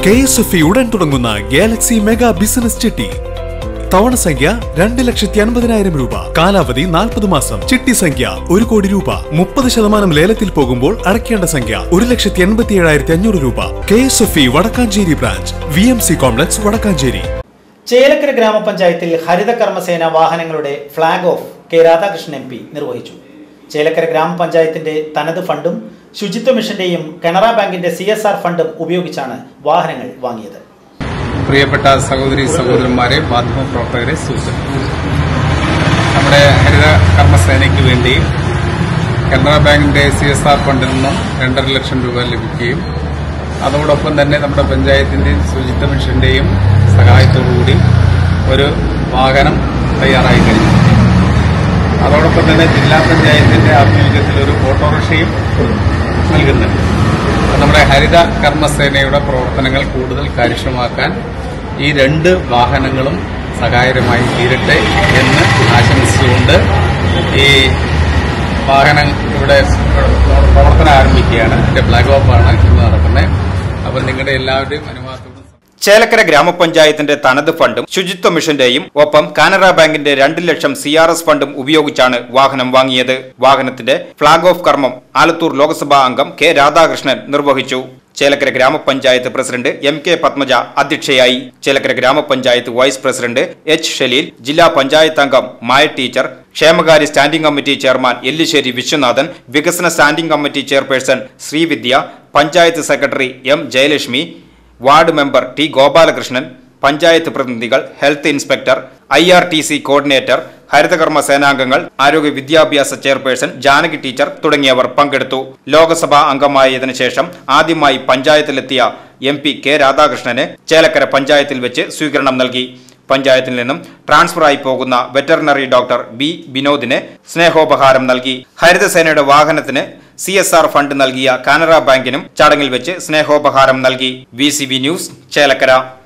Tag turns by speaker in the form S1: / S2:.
S1: K S F ഉടൻ തുടങ്ങുന്ന Galaxy mega business ചിട്ടി തവണ സംഖ്യ രണ്ട് ലക്ഷത്തി അൻപതിനായിരം രൂപ കാലാവധി നാൽപ്പത് മാസം ചിട്ടി സംഖ്യ ഒരു കോടി രൂപ മുപ്പത് ശതമാനം ലേലത്തിൽ പോകുമ്പോൾ അടയ്ക്കേണ്ട സംഖ്യ ഒരു ലക്ഷത്തി എൺപത്തി ഏഴായിരത്തി അഞ്ഞൂറ് രൂപ K S F E Vadakkanchery branch V M C complex Vadakkanchery
S2: Chelakkara ഗ്രാമപഞ്ചായത്തിൽ ഹരിത കർമ്മസേന വാഹനങ്ങളുടെ flag off K Radhakrishnan M P നിർവഹിച്ചു ചേലക്കര ഗ്രാമപഞ്ചായത്തിന്റെ തനത് ഫണ്ടും ശുചിത്വ മിഷന്റെയും കനറ ബാങ്കിന്റെ സി എസ് ആർ ഫണ്ടും ഉപയോഗിച്ചാണ് വാഹനങ്ങൾ വാങ്ങിയത്
S3: പ്രിയപ്പെട്ട സഹോദരി സഹോദരന്മാരെ മാധ്യമപ്രവർത്തകരെ സുഹൃത്തുക്കളെ നമ്മുടെ ഹരിത കർമ്മസേനയ്ക്ക് വേണ്ടി കനറ ബാങ്കിന്റെ സി എസ് ആർ ഫണ്ടിൽ നിന്നും രണ്ടര ലക്ഷം രൂപ ലഭിക്കുകയും അതോടൊപ്പം തന്നെ നമ്മുടെ പഞ്ചായത്തിന്റെയും ശുചിത്വ മിഷന്റെയും സഹായത്തോടുകൂടി ഒരു വാഹനം തയ്യാറായി കഴിഞ്ഞു അതോടൊപ്പം തന്നെ ജില്ലാ പഞ്ചായത്തിന്റെ ആഭിമുഖ്യത്തിൽ ഒരു ഓട്ടോറിക്ഷയും നൽകുന്നുണ്ട് നമ്മുടെ ഹരിത കർമ്മസേനയുടെ പ്രവർത്തനങ്ങൾ കൂടുതൽ കാര്യക്ഷമമാക്കാൻ ഈ രണ്ട് വാഹനങ്ങളും സഹായകരമായി തീരട്ടെ എന്ന് ആശംസിച്ചുകൊണ്ട് ഈ വാഹനം ഇവിടെ പ്രവർത്തനം ആരംഭിക്കുകയാണ് ഇതിന്റെ ഫ്ലാഗ് ഓഫാണ് ഇന്ന് നടക്കുന്നത് അപ്പം നിങ്ങളുടെ എല്ലാവരുടെയും അനുവാദത്തോടും
S4: ചേലക്കര ഗ്രാമപഞ്ചായത്തിന്റെ തനത് ഫണ്ടും ശുചിത്വ മിഷന്റെയും ഒപ്പം കാനറ ബാങ്കിന്റെ രണ്ട് ലക്ഷം സി ആർ എസ് ഫണ്ടും ഉപയോഗിച്ചാണ് വാഹനം വാങ്ങിയത് വാഹനത്തിന്റെ ഫ്ളാഗ് ഓഫ് കർമ്മം ആലത്തൂർ ലോക്സഭാ അംഗം കെ രാധാകൃഷ്ണൻ നിർവഹിച്ചു ചേലക്കര ഗ്രാമപഞ്ചായത്ത് പ്രസിഡന്റ് എം കെ പത്മജ അധ്യക്ഷയായി ചേലക്കര ഗ്രാമപഞ്ചായത്ത് വൈസ് പ്രസിഡന്റ് എച്ച് ഷലീൽ ജില്ലാ പഞ്ചായത്ത് അംഗം മായ ടീച്ചർ ക്ഷേമകാര്യ standing committee chairman Ellissery Viswanathan വികസന standing committee chairperson Sreevidya panchayat secretary M Jayalakshmi ward member T Gopalakrishnan panchayat പ്രതിനിധികൾ health inspector I R T C coordinator ഹരിതകർമ്മ സേനാംഗങ്ങൾ ആരോഗ്യ വിദ്യാഭ്യാസ ചെയർപേഴ്സൺ ജാനകി ടീച്ചർ തുടങ്ങിയവർ പങ്കെടുത്തു ലോക്സഭാ അംഗമായതിനു ശേഷം ആദ്യമായി പഞ്ചായത്തിലെത്തിയ എം പി കെ രാധാകൃഷ്ണന് ചേലക്കര പഞ്ചായത്തിൽ വെച്ച് സ്വീകരണം നൽകി പഞ്ചായത്തിൽ നിന്നും ട്രാൻസ്ഫറായി പോകുന്ന വെറ്ററിനറി ഡോക്ടർ ബി വിനോദിന് സ്നേഹോപഹാരം നൽകി ഹരിതസേനയുടെ വാഹനത്തിന് സി എസ് ആർ ഫണ്ട് നൽകിയ കാനറ ബാങ്കിനും ചടങ്ങിൽ വെച്ച് സ്നേഹോപഹാരം നൽകി V C B news Chelakkara